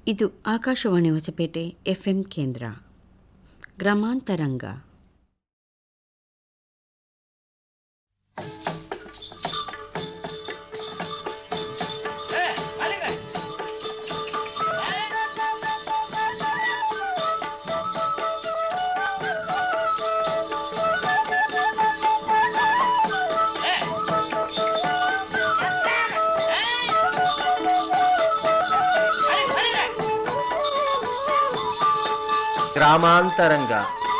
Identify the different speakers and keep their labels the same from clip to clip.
Speaker 1: ಇದು ಆಕಾಶವಾಣಿ ಹೊಸಪೇಟೆ ಎಫ್ಎಂ ಕೇಂದ್ರ ಗ್ರಾಮಾಂತರಂಗ
Speaker 2: ಗ್ರಾಮಾಂತರಂಗ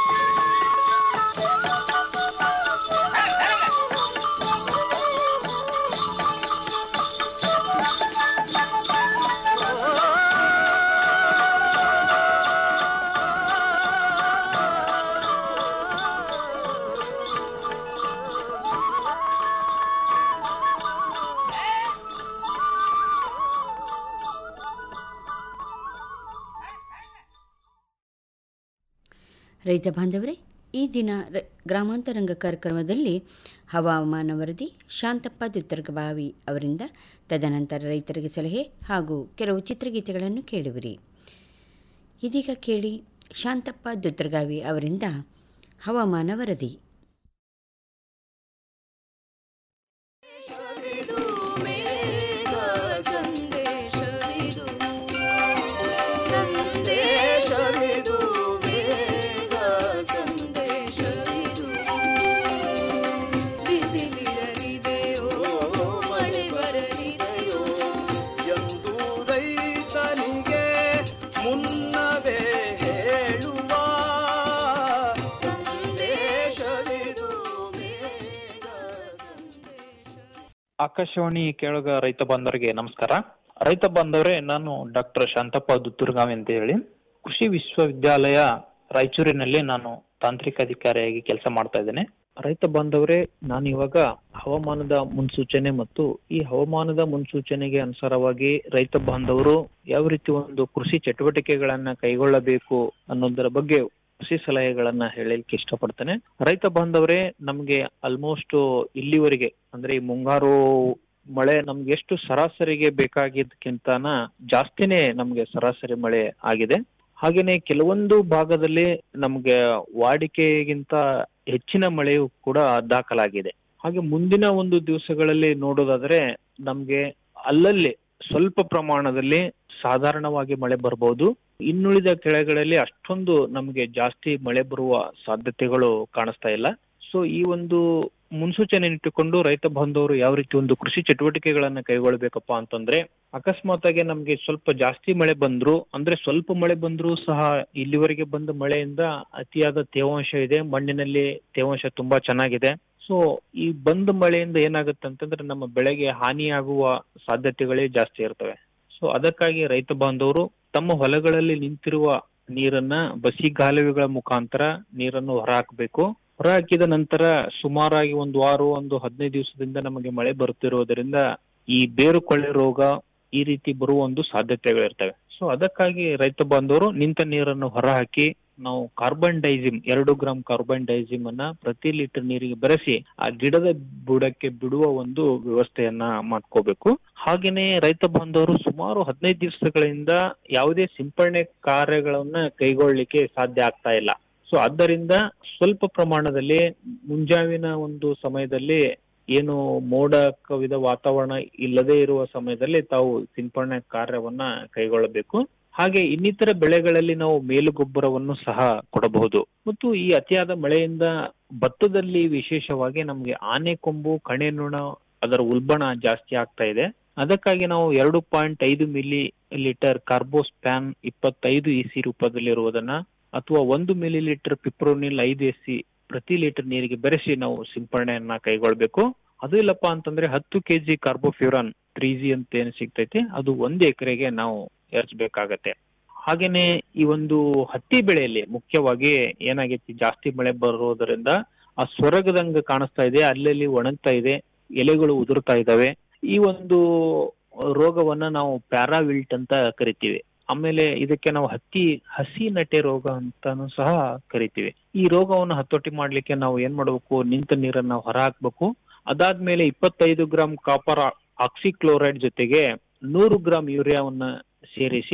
Speaker 1: ರೈತ ಬಾಂಧವರೇ ಈ ದಿನ ರ- ಗ್ರಾಮಾಂತರಂಗ ಕಾರ್ಯಕ್ರಮದಲ್ಲಿ ಹವಾಮಾನ ವರದಿ ಶಾಂತಪ್ಪ ದುತ್ತರ್ಗಬಾವಿ ಅವರಿಂದ ತದನಂತರ ರೈತರಿಗೆ ಸಲಹೆ ಹಾಗೂ ಕೆಲವು ಚಿತ್ರಗೀತೆಗಳನ್ನು ಕೇಳುವಿರಿ ಇದೀಗ ಕೇಳಿ ಶಾಂತಪ್ಪ ದುತ್ತರ್ಗಾವಿ ಅವರಿಂದ ಹವಾಮಾನ ವರದಿ
Speaker 3: ಸಂದೇಶವಿದು ಮೇಘ ಸಂದೇಶವಿದು ಸಂದೇಶವಿದು ಮೇಘ ಸಂದೇಶವಿದು ಬಿಸಿಲಿರಲಿದೆಯೋ ಮಳೆ ಬರಲಿದೆಯೋ
Speaker 4: ಎಂದು ರೈತನಿಗೆ ಮುನ್ನವೇ ಹೇಳುವ
Speaker 3: ಸಂದೇಶವಿದು ಮೇಘ ಸಂದೇಶ
Speaker 5: ಆಕಾಶವಾಣಿ ಕೇಳುಗ ರೈತ ಬಾಂಧವರಿಗೆ ನಮಸ್ಕಾರ ರೈತ ಬಾಂಧವರೇ ನಾನು ಡಾಕ್ಟರ್ ಶಾಂತಪ್ಪ ದುತ್ತೂರ್ಗಾವಿ ಅಂತ ಹೇಳಿ ಕೃಷಿ ವಿಶ್ವವಿದ್ಯಾಲಯ ರಾಯಚೂರಿನಲ್ಲಿ ನಾನು ತಾಂತ್ರಿಕ ಅಧಿಕಾರಿಯಾಗಿ ಕೆಲಸ ಮಾಡ್ತಾ ಇದ್ದೇನೆ ರೈತ ಬಾಂಧವರೇ ನಾನು ಇವಾಗ ಹವಾಮಾನದ ಮುನ್ಸೂಚನೆ ಮತ್ತು ಈ ಹವಾಮಾನದ ಮುನ್ಸೂಚನೆಗೆ ಅನುಸಾರವಾಗಿ ರೈತ ಬಾಂಧವರು ಯಾವ ರೀತಿ ಒಂದು ಕೃಷಿ ಚಟುವಟಿಕೆಗಳನ್ನ ಕೈಗೊಳ್ಳಬೇಕು ಅನ್ನೋದರ ಬಗ್ಗೆ ಕೃಷಿ ಸಲಹೆಗಳನ್ನ ಹೇಳಲಿಕ್ಕೆ ಇಷ್ಟಪಡ್ತೇನೆ ರೈತ ಬಾಂಧವರೇ ನಮ್ಗೆ ಆಲ್ಮೋಸ್ಟ್ ಇಲ್ಲಿವರೆಗೆ ಅಂದ್ರೆ ಈ ಮುಂಗಾರು ಮಳೆ ನಮ್ಗೆ ಎಷ್ಟು ಸರಾಸರಿಗೆ ಬೇಕಾಗಿದ್ದಕ್ಕಿಂತನ ಜಾಸ್ತಿನೇ ನಮ್ಗೆ ಸರಾಸರಿ ಮಳೆ ಆಗಿದೆ ಹಾಗೇನೆ ಕೆಲವೊಂದು ಭಾಗದಲ್ಲಿ ನಮ್ಗೆ ವಾಡಿಕೆಗಿಂತ ಹೆಚ್ಚಿನ ಮಳೆಯೂ ಕೂಡ ದಾಖಲಾಗಿದೆ ಹಾಗೆ ಮುಂದಿನ ಒಂದು ದಿವಸಗಳಲ್ಲಿ ನೋಡೋದಾದ್ರೆ ನಮ್ಗೆ ಅಲ್ಲಲ್ಲಿ ಸ್ವಲ್ಪ ಪ್ರಮಾಣದಲ್ಲಿ ಸಾಧಾರಣವಾಗಿ ಮಳೆ ಬರಬಹುದು ಇನ್ನುಳಿದ ಕೆಳಗಳಲ್ಲಿ ಅಷ್ಟೊಂದು ನಮಗೆ ಜಾಸ್ತಿ ಮಳೆ ಬರುವ ಸಾಧ್ಯತೆಗಳು ಕಾಣಿಸ್ತಾ ಇಲ್ಲ ಸೊ ಈ ಒಂದು ಮುನ್ಸೂಚನೆ ಇಟ್ಟುಕೊಂಡು ರೈತ ಬಾಂಧವರು ಯಾವ ರೀತಿ ಒಂದು ಕೃಷಿ ಚಟುವಟಿಕೆಗಳನ್ನ ಕೈಗೊಳ್ಬೇಕಪ್ಪ ಅಂತಂದ್ರೆ ಅಕಸ್ಮಾತ್ ಆಗಿ ನಮ್ಗೆ ಸ್ವಲ್ಪ ಜಾಸ್ತಿ ಮಳೆ ಬಂದ್ರು ಅಂದ್ರೆ ಸ್ವಲ್ಪ ಮಳೆ ಬಂದ್ರು ಸಹ ಇಲ್ಲಿವರೆಗೆ ಬಂದ ಮಳೆಯಿಂದ ಅತಿಯಾದ ತೇವಾಂಶ ಇದೆ ಮಣ್ಣಿನಲ್ಲಿ ತೇವಾಂಶ ತುಂಬಾ ಚೆನ್ನಾಗಿದೆ ಸೊ ಈ ಬಂದ ಮಳೆಯಿಂದ ಏನಾಗುತ್ತೆ ಅಂತಂದ್ರೆ ನಮ್ಮ ಬೆಳೆಗೆ ಹಾನಿಯಾಗುವ ಸಾಧ್ಯತೆಗಳೇ ಜಾಸ್ತಿ ಇರ್ತವೆ ಸೊ ಅದಕ್ಕಾಗಿ ರೈತ ಬಾಂಧವರು ತಮ್ಮ ಹೊಲಗಳಲ್ಲಿ ನಿಂತಿರುವ ನೀರನ್ನ ಬಸಿಗಾಲುವೆಗಳ ಮುಖಾಂತರ ನೀರನ್ನು ಹೊರಹಾಕಬೇಕು ಹೊರಹಾಕಿದ ನಂತರ ಸುಮಾರಾಗಿ ಒಂದು ವಾರ ಒಂದು ಹದಿನೈದು ದಿವಸದಿಂದ ನಮಗೆ ಮಳೆ ಬರುತ್ತಿರುವುದರಿಂದ ಈ ಬೇರು ಕೊಳ್ಳೆ ರೋಗ ಈ ರೀತಿ ಬರುವ ಒಂದು ಸಾಧ್ಯತೆಗಳಿರ್ತವೆ ಸೊ ಅದಕ್ಕಾಗಿ ರೈತ ಬಾಂಧವರು ನಿಂತ ನೀರನ್ನು ಹೊರಹಾಕಿ ನಾವು ಕಾರ್ಬನ್ ಡೈಸಿಮ್ ಎರಡು ಗ್ರಾಂ ಕಾರ್ಬನ್ ಡೈಸಿಮ್ ಅನ್ನ ಪ್ರತಿ ಲೀಟರ್ ನೀರಿಗೆ ಬೆರೆಸಿ ಆ ಗಿಡದ ಬುಡಕ್ಕೆ ಬಿಡುವ ಒಂದು ವ್ಯವಸ್ಥೆಯನ್ನ ಮಾಡ್ಕೋಬೇಕು ಹಾಗೇನೆ ರೈತ ಬಾಂಧವರು ಸುಮಾರು ಹದಿನೈದು ದಿವಸಗಳಿಂದ ಯಾವುದೇ ಸಿಂಪರಣೆ ಕಾರ್ಯಗಳನ್ನ ಕೈಗೊಳ್ಳಿಕ್ಕೆ ಸಾಧ್ಯ ಆಗ್ತಾ ಇಲ್ಲ ಸೊ ಆದ್ದರಿಂದ ಸ್ವಲ್ಪ ಪ್ರಮಾಣದಲ್ಲಿ ಮುಂಜಾವಿನ ಒಂದು ಸಮಯದಲ್ಲಿ ಏನು ಮೋಡ ಕವಿದ ವಾತಾವರಣ ಇಲ್ಲದೆ ಇರುವ ಸಮಯದಲ್ಲಿ ತಾವು ಸಿಂಪರಣೆ ಕಾರ್ಯವನ್ನ ಕೈಗೊಳ್ಳಬೇಕು ಹಾಗೆ ಇನ್ನಿತರ ಬೆಳೆಗಳಲ್ಲಿ ನಾವು ಮೇಲುಗೊಬ್ಬರವನ್ನು ಸಹ ಕೊಡಬಹುದು ಮತ್ತು ಈ ಅತಿಯಾದ ಮಳೆಯಿಂದ ಭತ್ತದಲ್ಲಿ ವಿಶೇಷವಾಗಿ ನಮಗೆ ಆನೆ ಕೊಂಬು ಕಣೆ ನುಣ ಅದರ ಉಲ್ಬಣ ಜಾಸ್ತಿ ಆಗ್ತಾ ಇದೆ ಅದಕ್ಕಾಗಿ ನಾವು ಎರಡು ಪಾಯಿಂಟ್ ಐದು ಮಿಲಿ ಲೀಟರ್ ಕಾರ್ಬೋಸ್ಪ್ಯಾನ್ ಇಪ್ಪತ್ತೈದು ಇಸಿ ರೂಪದಲ್ಲಿರುವುದನ್ನ ಅಥವಾ ಒಂದು ಮಿಲಿ ಲೀಟರ್ ಪಿಪ್ರೋನಿಲ್ ಐದು ಎಸ್ ಸಿ ಪ್ರತಿ ಲೀಟರ್ ನೀರಿಗೆ ಬೆರೆಸಿ ನಾವು ಸಿಂಪರಣೆಯನ್ನ ಕೈಗೊಳ್ಬೇಕು ಅದು ಇಲ್ಲಪ್ಪ ಅಂತಂದ್ರೆ ಹತ್ತು ಕೆಜಿ ಕಾರ್ಬೋಫ್ಯೂರಾನ್ ತ್ರೀ ಜಿ ಅಂತ ಏನು ಸಿಗ್ತೈತಿ ಅದು ಒಂದು ಎಕರೆಗೆ ನಾವು ಎರಚಬೇಕಾಗತ್ತೆ ಹಾಗೇನೆ ಈ ಒಂದು ಹತ್ತಿ ಬೆಳೆಯಲ್ಲಿ ಮುಖ್ಯವಾಗಿ ಏನಾಗೈತಿ ಜಾಸ್ತಿ ಮಳೆ ಬರೋದರಿಂದ ಆ ಸ್ವರ್ಗದಂಗ ಕಾಣಿಸ್ತಾ ಇದೆ ಅಲ್ಲಲ್ಲಿ ಒಣಗ್ತಾ ಇದೆ ಎಲೆಗಳು ಉದುರ್ತಾ ಇದಾವೆ ಈ ಒಂದು ರೋಗವನ್ನ ನಾವು ಪ್ಯಾರಾವಿಲ್ಟ್ ಅಂತ ಕರಿತೀವಿ ಆಮೇಲೆ ಇದಕ್ಕೆ ನಾವು ಹತ್ತಿ ಹಸಿ ನಟೆ ರೋಗ ಅಂತಾನು ಸಹ ಕರಿತೀವಿ ಈ ರೋಗವನ್ನು ಹತೋಟಿ ಮಾಡ್ಲಿಕ್ಕೆ ನಾವು ಏನ್ ಮಾಡ್ಬೇಕು ನಿಂತ ನೀರನ್ನ ಹೊರ ಹಾಕ್ಬೇಕು ಅದಾದ್ಮೇಲೆ ಇಪ್ಪತ್ತೈದು ಗ್ರಾಂ ಕಾಪರ್ ಆಕ್ಸಿಕ್ಲೋರೈಡ್ ಜೊತೆಗೆ ನೂರು ಗ್ರಾಂ ಯೂರಿಯಾವನ್ನ ಸೇರಿಸಿ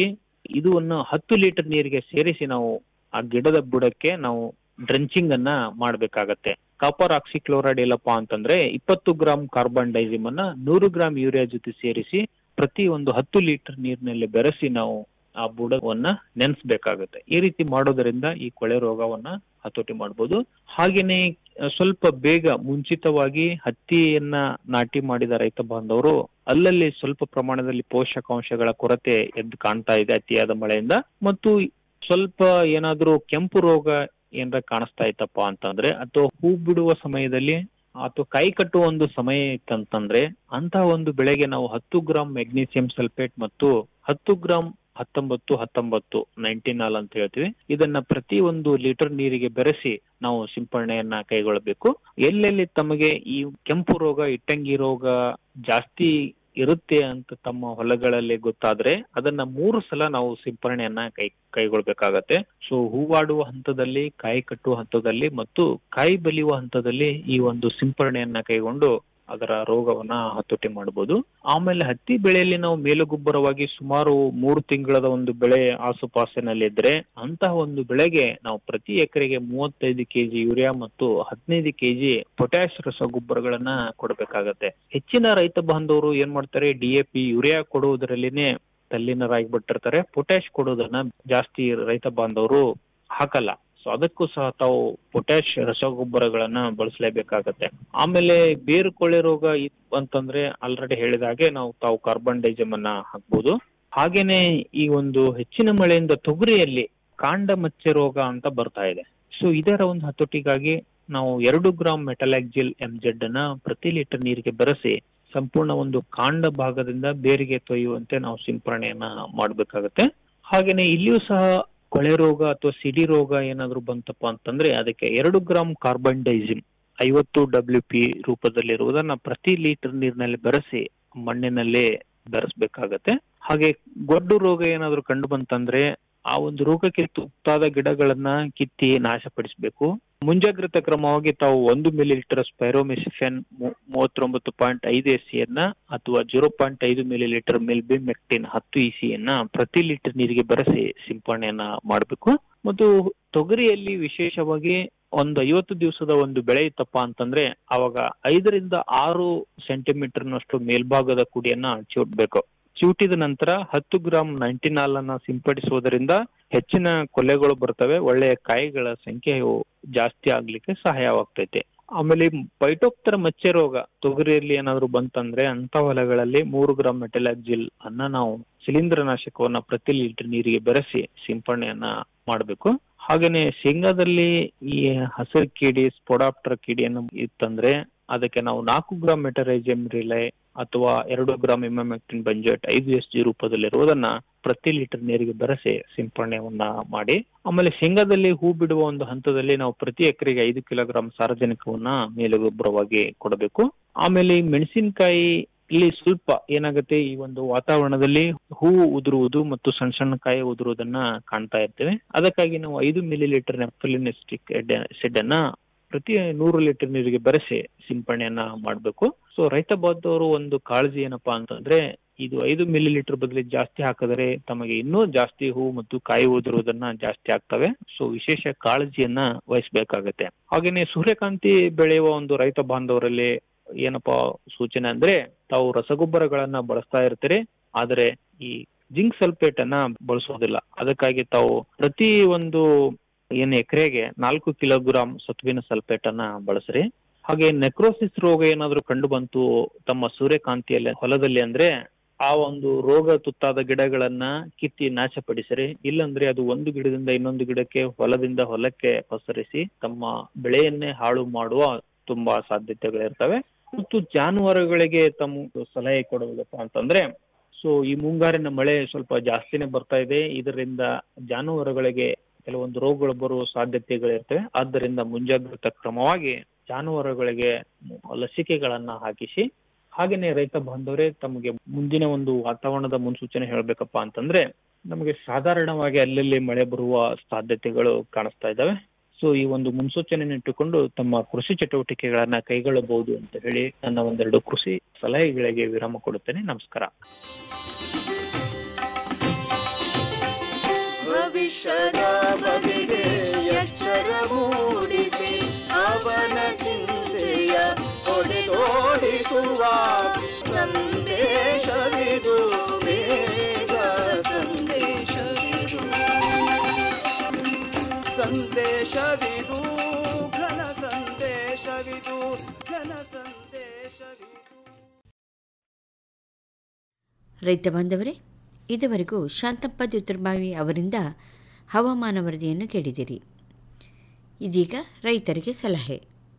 Speaker 5: ಇದನ್ನು ಹತ್ತು ಲೀಟರ್ ನೀರಿಗೆ ಸೇರಿಸಿ ನಾವು ಆ ಗಿಡದ ಬುಡಕ್ಕೆ ನಾವು ಡ್ರೆಂಚಿಂಗ್ ಅನ್ನ ಮಾಡ್ಬೇಕಾಗತ್ತೆ ಕಾಪರ್ ಆಕ್ಸಿಕ್ಲೋರೈಡ್ ಇಲ್ಲಪ್ಪ ಅಂತಂದ್ರೆ ಇಪ್ಪತ್ತು ಗ್ರಾಂ ಕಾರ್ಬನ್ ಡೈಸಿಮ್ ಅನ್ನ ನೂರು ಗ್ರಾಂ ಯೂರಿಯಾ ಜೊತೆ ಸೇರಿಸಿ ಪ್ರತಿ ಒಂದು ಹತ್ತು ಲೀಟರ್ ನೀರಿನಲ್ಲಿ ಬೆರೆಸಿ ನಾವು ಆ ಬುಡವನ್ನ ನೆನೆಸ್ಬೇಕಾಗತ್ತೆ ಈ ರೀತಿ ಮಾಡೋದರಿಂದ ಈ ಕೊಳೆ ರೋಗವನ್ನ ಹತೋಟಿ ಮಾಡ್ಬೋದು ಹಾಗೇನೆ ಆ, ಸ್ವಲ್ಪ ಬೇಗ ಮುಂಚಿತವಾಗಿ ಹತ್ತಿಯನ್ನ ನಾಟಿ ಮಾಡಿದ ರೈತ ಬಾಂಧವರು ಅಲ್ಲಲ್ಲಿ ಸ್ವಲ್ಪ ಪ್ರಮಾಣದಲ್ಲಿ ಪೋಷಕಾಂಶಗಳ ಕೊರತೆ ಎದ್ದು ಕಾಣ್ತಾ ಇದೆ ಅತಿಯಾದ ಮಳೆಯಿಂದ ಮತ್ತು ಸ್ವಲ್ಪ ಏನಾದ್ರೂ ಕೆಂಪು ರೋಗ ಏನಾರ ಕಾಣಿಸ್ತಾ ಇತ್ತಪ್ಪ ಅಂತಂದ್ರೆ ಅಥವಾ ಹೂ ಬಿಡುವ ಸಮಯದಲ್ಲಿ ಅಥವಾ ಕೈ ಕಟ್ಟುವ ಒಂದು ಸಮಯ ಇತ್ತಂತಂದ್ರೆ ಅಂತಹ ಒಂದು ಬೆಳೆಗೆ ನಾವು ಹತ್ತು ಗ್ರಾಂ ಮೆಗ್ನೀಸಿಯಂ ಸಲ್ಫೇಟ್ ಮತ್ತು ಹತ್ತು ಗ್ರಾಂ ಹತ್ತೊಂಬತ್ತು ಹತ್ತೊಂಬತ್ತು ನೈಂಟಿನಾಲ್ ಅಂತ ಹೇಳ್ತೀವಿ ಇದನ್ನ ಪ್ರತಿ ಒಂದು ಲೀಟರ್ ನೀರಿಗೆ ಬೆರೆಸಿ ನಾವು ಸಿಂಪರಣೆಯನ್ನ ಕೈಗೊಳ್ಳಬೇಕು ಎಲ್ಲೆಲ್ಲಿ ತಮಗೆ ಈ ಕೆಂಪು ರೋಗ ಇಟ್ಟಂಗಿ ರೋಗ ಜಾಸ್ತಿ ಇರುತ್ತೆ ಅಂತ ತಮ್ಮ ಹೊಲಗಳಲ್ಲಿ ಗೊತ್ತಾದ್ರೆ ಅದನ್ನ ಮೂರು ಸಲ ನಾವು ಸಿಂಪರಣೆಯನ್ನ ಕೈ ಕೈಗೊಳ್ಬೇಕಾಗತ್ತೆ ಸೊ ಹೂವಾಡುವ ಹಂತದಲ್ಲಿ ಕಾಯಿ ಕಟ್ಟುವ ಹಂತದಲ್ಲಿ ಮತ್ತು ಕಾಯಿ ಬಲಿಯುವ ಹಂತದಲ್ಲಿ ಈ ಒಂದು ಸಿಂಪರಣೆಯನ್ನ ಕೈಗೊಂಡು ಅದರ ರೋಗವನ್ನ ಹತೋಟಿ ಮಾಡಬಹುದು ಆಮೇಲೆ ಹತ್ತಿ ಬೆಳೆಯಲ್ಲಿ ನಾವು ಮೇಲುಗೊಬ್ಬರವಾಗಿ ಸುಮಾರು ಮೂರು ತಿಂಗಳದ ಒಂದು ಬೆಳೆ ಆಸುಪಾಸಿನಲ್ಲಿದ್ರೆ ಅಂತಹ ಒಂದು ಬೆಳೆಗೆ ನಾವು ಪ್ರತಿ ಎಕರೆಗೆ ಮೂವತ್ತೈದು ಕೆಜಿ ಯೂರಿಯಾ ಮತ್ತು ಹದಿನೈದು ಕೆಜಿ ಪೊಟ್ಯಾಶ್ ರಸಗೊಬ್ಬರಗಳನ್ನ ಕೊಡಬೇಕಾಗತ್ತೆ ಹೆಚ್ಚಿನ ರೈತ ಬಾಂಧವರು ಏನ್ ಮಾಡ್ತಾರೆ ಡಿ ಎ ಪಿ ಯೂರಿಯಾ ಕೊಡುವುದರಲ್ಲಿನೇ ತಲ್ಲೀನರಾಗಿಬಿಟ್ಟಿರ್ತಾರೆ ಪೊಟ್ಯಾಶ್ ಕೊಡೋದನ್ನ ಜಾಸ್ತಿ ರೈತ ಬಾಂಧವರು ಹಾಕಲ್ಲ ಸೊ ಅದಕ್ಕೂ ಸಹ ತಾವು ಪೊಟ್ಯಾಶ್ ರಸಗೊಬ್ಬರಗಳನ್ನ ಬಳಸಲೇಬೇಕಾಗತ್ತೆ ಆಮೇಲೆ ಬೇರು ಕೊಳೆ ರೋಗ ಇತ್ತು ಅಂತಂದ್ರೆ ಆಲ್ರೆಡಿ ಹೇಳಿದ ಹಾಗೆ ನಾವು ತಾವು ಕಾರ್ಬನ್ ಡೈಜಮ್ ಅನ್ನ ಹಾಕ್ಬೋದು ಹಾಗೇನೆ ಈ ಒಂದು ಹೆಚ್ಚಿನ ಮಳೆಯಿಂದ ತೊಗರಿಯಲ್ಲಿ ಕಾಂಡ ಮಚ್ಚೆ ರೋಗ ಅಂತ ಬರ್ತಾ ಇದೆ ಸೊ ಇದರ ಒಂದು ಹತೋಟಿಗಾಗಿ ನಾವು ಎರಡು ಗ್ರಾಂ ಮೆಟಲಾಕ್ಜಿಲ್ ಎಂ ಜೆಡ್ ಅನ್ನ ಪ್ರತಿ ಲೀಟರ್ ನೀರಿಗೆ ಬೆರೆಸಿ ಸಂಪೂರ್ಣ ಒಂದು ಕಾಂಡ ಭಾಗದಿಂದ ಬೇರಿಗೆ ತೊಯ್ಯುವಂತೆ ನಾವು ಸಿಂಪರಣೆಯನ್ನ ಮಾಡಬೇಕಾಗತ್ತೆ ಹಾಗೇನೆ ಇಲ್ಲಿಯೂ ಸಹ ಕೊಳೆ ರೋಗ ಅಥವಾ ಸಿಡಿ ರೋಗ ಏನಾದ್ರು ಬಂತಪ್ಪ ಅಂತಂದ್ರೆ ಅದಕ್ಕೆ ಎರಡು ಗ್ರಾಂ ಕಾರ್ಬನ್ ಡೈಸಿಮ್ ಐವತ್ತು ಡಬ್ಲ್ಯೂ ಪಿ ರೂಪದಲ್ಲಿರುವುದನ್ನ ಪ್ರತಿ ಲೀಟರ್ ನೀರಿನಲ್ಲಿ ಬೆರೆಸಿ ಮಣ್ಣಿನಲ್ಲಿ ಬೆರೆಸ್ಬೇಕಾಗತ್ತೆ ಹಾಗೆ ಗೊಡ್ಡು ರೋಗ ಏನಾದ್ರು ಕಂಡು ಬಂತಂದ್ರೆ ಆ ಒಂದು ರೋಗಕ್ಕೆ ತುತ್ತಾದ ಗಿಡಗಳನ್ನ ಕಿತ್ತಿ ನಾಶಪಡಿಸಬೇಕು ಮುಂಜಾಗ್ರತಾ ಕ್ರಮವಾಗಿ ತಾವು ಒಂದು ಮಿಲಿ ಲೀಟರ್ ಸ್ಪೈರೋಮಿಸಿಫೆನ್ ಮೂವತ್ತೊಂಬತ್ತು ಪಾಯಿಂಟ್ ಐದು ಎಸ್ ಸಿಯನ್ನ ಅಥವಾ ಜೀರೋ ಪಾಯಿಂಟ್ ಐದು ಮಿಲಿ ಲೀಟರ್ ಮೆಕ್ಟಿನ್ ಹತ್ತು ಇ ಸಿಯನ್ನ ಪ್ರತಿ ಲೀಟರ್ ನೀರಿಗೆ ಬೆರೆಸಿ ಸಿಂಪರಣೆಯನ್ನ ಮಾಡಬೇಕು ಮತ್ತು ತೊಗರಿಯಲ್ಲಿ ವಿಶೇಷವಾಗಿ ಒಂದು ಐವತ್ತು ದಿವಸದ ಒಂದು ಬೆಳೆ ಇತ್ತಪ್ಪ ಅಂತಂದ್ರೆ ಅವಾಗ ಐದರಿಂದ ಆರು ಸೆಂಟಿಮೀಟರ್ನಷ್ಟು ಮೇಲ್ಭಾಗದ ಕುಡಿಯನ್ನ ಚಿವುಟ್ಬೇಕು ಚಿವುಟಿದ ನಂತರ ಹತ್ತು ಗ್ರಾಂ ನೈಂಟಿನಾಲ್ ಅನ್ನ ಸಿಂಪಡಿಸುವುದರಿಂದ ಹೆಚ್ಚಿನ ಕೊಲೆಗಳು ಬರ್ತವೆ ಒಳ್ಳೆಯ ಕಾಯಿಗಳ ಸಂಖ್ಯೆಯು ಜಾಸ್ತಿ ಆಗ್ಲಿಕ್ಕೆ ಸಹಾಯವಾಗ್ತೈತೆ ಆಮೇಲೆ ಪೈಟೋಪ್ತರ ಮಚ್ಚೆ ರೋಗ ತೊಗರಿಯಲ್ಲಿ ಏನಾದ್ರು ಬಂತಂದ್ರೆ ಅಂತ ಹೊಲಗಳಲ್ಲಿ ಮೂರು ಗ್ರಾಂ ಮೆಟಲಾಕ್ಜಿಲ್ ಅನ್ನ ನಾವು ಶಿಲೀಂಧ್ರನಾಶಕವನ್ನ ಪ್ರತಿ ಲೀಟರ್ ನೀರಿಗೆ ಬೆರೆಸಿ ಸಿಂಪರಣೆಯನ್ನ ಮಾಡಬೇಕು ಹಾಗೇನೆ ಶೇಂಗಾದಲ್ಲಿ ಈ ಹಸಿರು ಕೀಡಿ ಸ್ಪೊಡಾಪ್ಟರ್ ಕೀಡಿಯನ್ನು ಇತ್ತಂದ್ರೆ ಅದಕ್ಕೆ ನಾವು ನಾಲ್ಕು ಗ್ರಾಂ ಮೆಟರೈಜಮ್ ರಿಲೈ ಅಥವಾ ಎರಡು ಗ್ರಾಂ ಇಮಾಮೆಕ್ಟಿನ್ ಬಂಜೆಟ್ ಐದು ಎಸ್ ಜಿ ರೂಪದಲ್ಲಿರುವುದನ್ನ ಪ್ರತಿ ಲೀಟರ್ ನೀರಿಗೆ ಬೆರೆಸಿ ಸಿಂಪರಣೆಯನ್ನ ಮಾಡಿ ಆಮೇಲೆ ಶೇಂಗಾದಲ್ಲಿ ಹೂ ಬಿಡುವ ಒಂದು ಹಂತದಲ್ಲಿ ನಾವು ಪ್ರತಿ ಎಕರೆಗೆ ಐದು ಕಿಲೋಗ್ರಾಂ ಸಾರಜನಕವನ್ನ ಮೇಲುಗೊಬ್ಬರವಾಗಿ ಕೊಡಬೇಕು ಆಮೇಲೆ ಈ ಮೆಣಸಿನಕಾಯಿ ಇಲ್ಲಿ ಸ್ವಲ್ಪ ಏನಾಗುತ್ತೆ ಈ ಒಂದು ವಾತಾವರಣದಲ್ಲಿ ಹೂವು ಉದುರುವುದು ಮತ್ತು ಸಣ್ಣ ಸಣ್ಣ ಕಾಯಿ ಉದುರುವುದನ್ನ ಕಾಣ್ತಾ ಇರ್ತೇವೆ ಅದಕ್ಕಾಗಿ ನಾವು ಐದು ಮಿಲಿ ಲೀಟರ್ ನೆಫಲಿನಿಸ್ಟಿಕ್ ಸೆಡ್ ಅನ್ನ ಪ್ರತಿ ನೂರು ಲೀಟರ್ ನೀರಿಗೆ ಬೆರೆಸಿ ಸಿಂಪರಣೆಯನ್ನ ಮಾಡಬೇಕು ಸೊ ರೈತ ಬಾಂಧವರು ಒಂದು ಕಾಳಜಿ ಏನಪ್ಪಾ ಅಂತಂದ್ರೆ ಇದು ಐದು ಮಿಲಿ ಲೀಟರ್ ಬದಲಿ ಜಾಸ್ತಿ ಹಾಕಿದರೆ ತಮಗೆ ಇನ್ನೂ ಜಾಸ್ತಿ ಹೂ ಮತ್ತು ಕಾಯಿ ಉದುರುವುದನ್ನ ಜಾಸ್ತಿ ಆಗ್ತವೆ ಸೊ ವಿಶೇಷ ಕಾಳಜಿಯನ್ನ ವಹಿಸಬೇಕಾಗತ್ತೆ ಹಾಗೇನೆ ಸೂರ್ಯಕಾಂತಿ ಬೆಳೆಯುವ ಒಂದು ರೈತ ಬಾಂಧವರಲ್ಲಿ ಏನಪ್ಪಾ ಸೂಚನೆ ಅಂದ್ರೆ ತಾವು ರಸಗೊಬ್ಬರಗಳನ್ನ ಬಳಸ್ತಾ ಇರ್ತೀರಿ ಆದರೆ ಈ ಜಿಂಕ್ ಸಲ್ಫೇಟ್ ಅನ್ನ ಬಳಸೋದಿಲ್ಲ ಅದಕ್ಕಾಗಿ ತಾವು ಪ್ರತಿ ಒಂದು ಏನ್ ಎಕರೆಗೆ ನಾಲ್ಕು ಕಿಲೋಗ್ರಾಂ ಸತ್ವಿನ ಸಲ್ಫೇಟ್ ಅನ್ನ ಬಳಸ್ರಿ ಹಾಗೆ ನೆಕ್ರೋಸಿಸ್ ರೋಗ ಏನಾದ್ರು ಕಂಡು ಬಂತು ತಮ್ಮ ಸೂರ್ಯಕಾಂತಿಯಲ್ಲಿ ಹೊಲದಲ್ಲಿ ಅಂದ್ರೆ ಆ ಒಂದು ರೋಗ ತುತ್ತಾದ ಗಿಡಗಳನ್ನ ಕಿತ್ತಿ ನಾಶಪಡಿಸಿರಿ ಇಲ್ಲಂದ್ರೆ ಅದು ಒಂದು ಗಿಡದಿಂದ ಇನ್ನೊಂದು ಗಿಡಕ್ಕೆ ಹೊಲದಿಂದ ಹೊಲಕ್ಕೆ ಪಸರಿಸಿ ತಮ್ಮ ಬೆಳೆಯನ್ನೇ ಹಾಳು ಮಾಡುವ ತುಂಬಾ ಸಾಧ್ಯತೆಗಳಿರ್ತವೆ ಮತ್ತು ಜಾನುವಾರುಗಳಿಗೆ ತಮ್ಮ ಸಲಹೆ ಕೊಡುವುದಪ್ಪ ಅಂತಂದ್ರೆ ಸೊ ಈ ಮುಂಗಾರಿನ ಮಳೆ ಸ್ವಲ್ಪ ಜಾಸ್ತಿನೇ ಬರ್ತಾ ಇದೆ ಇದರಿಂದ ಜಾನುವಾರುಗಳಿಗೆ ಕೆಲವೊಂದು ರೋಗಗಳು ಬರುವ ಸಾಧ್ಯತೆಗಳಿರ್ತವೆ ಆದ್ದರಿಂದ ಮುಂಜಾಗ್ರತಾ ಕ್ರಮವಾಗಿ ಜಾನುವಾರುಗಳಿಗೆ ಲಸಿಕೆಗಳನ್ನ ಹಾಕಿಸಿ ಹಾಗೇನೆ ರೈತ ಬಾಂಧವರೇ ತಮಗೆ ಮುಂದಿನ ಒಂದು ವಾತಾವರಣದ ಮುನ್ಸೂಚನೆ ಹೇಳ್ಬೇಕಪ್ಪ ಅಂತಂದ್ರೆ ನಮಗೆ ಸಾಧಾರಣವಾಗಿ ಅಲ್ಲಲ್ಲಿ ಮಳೆ ಬರುವ ಸಾಧ್ಯತೆಗಳು ಕಾಣಿಸ್ತಾ ಇದ್ದಾವೆ ಸೊ ಈ ಒಂದು ಮುನ್ಸೂಚನೆಯನ್ನು ಇಟ್ಟುಕೊಂಡು ತಮ್ಮ ಕೃಷಿ ಚಟುವಟಿಕೆಗಳನ್ನ ಕೈಗೊಳ್ಳಬಹುದು ಅಂತ ಹೇಳಿ ನನ್ನ ಒಂದೆರಡು ಕೃಷಿ ಸಲಹೆಗಳಿಗೆ ವಿರಾಮ ಕೊಡುತ್ತೇನೆ ನಮಸ್ಕಾರ
Speaker 3: ವಿಶ್ವದ ಬಗೆಗೆ ಎಚ್ಚರ ಮೂಡಿಸಿ ಅವನ ಚಿಂತೆಯ ಹೊಡೆದೋಡಿಸುವ ಸಂದೇಶವಿದು ಬೇಗ ಸಂದೇಶವಿದು
Speaker 4: ಸಂದೇಶವಿದು ಘನ ಸಂದೇಶವಿದು ಘನ ಸಂದೇಶವಿದು
Speaker 1: ರೈತ ಬಾಂಧವರೇ ಇದುವರೆಗೂ ಶಾಂತಪ್ಪ ದ್ಯುತರ್ಬಾವಿ ಅವರಿಂದ ಹವಾಮಾನ ವರದಿಯನ್ನು ಕೇಳಿದಿರಿ ಇದೀಗ ರೈತರಿಗೆ ಸಲಹೆ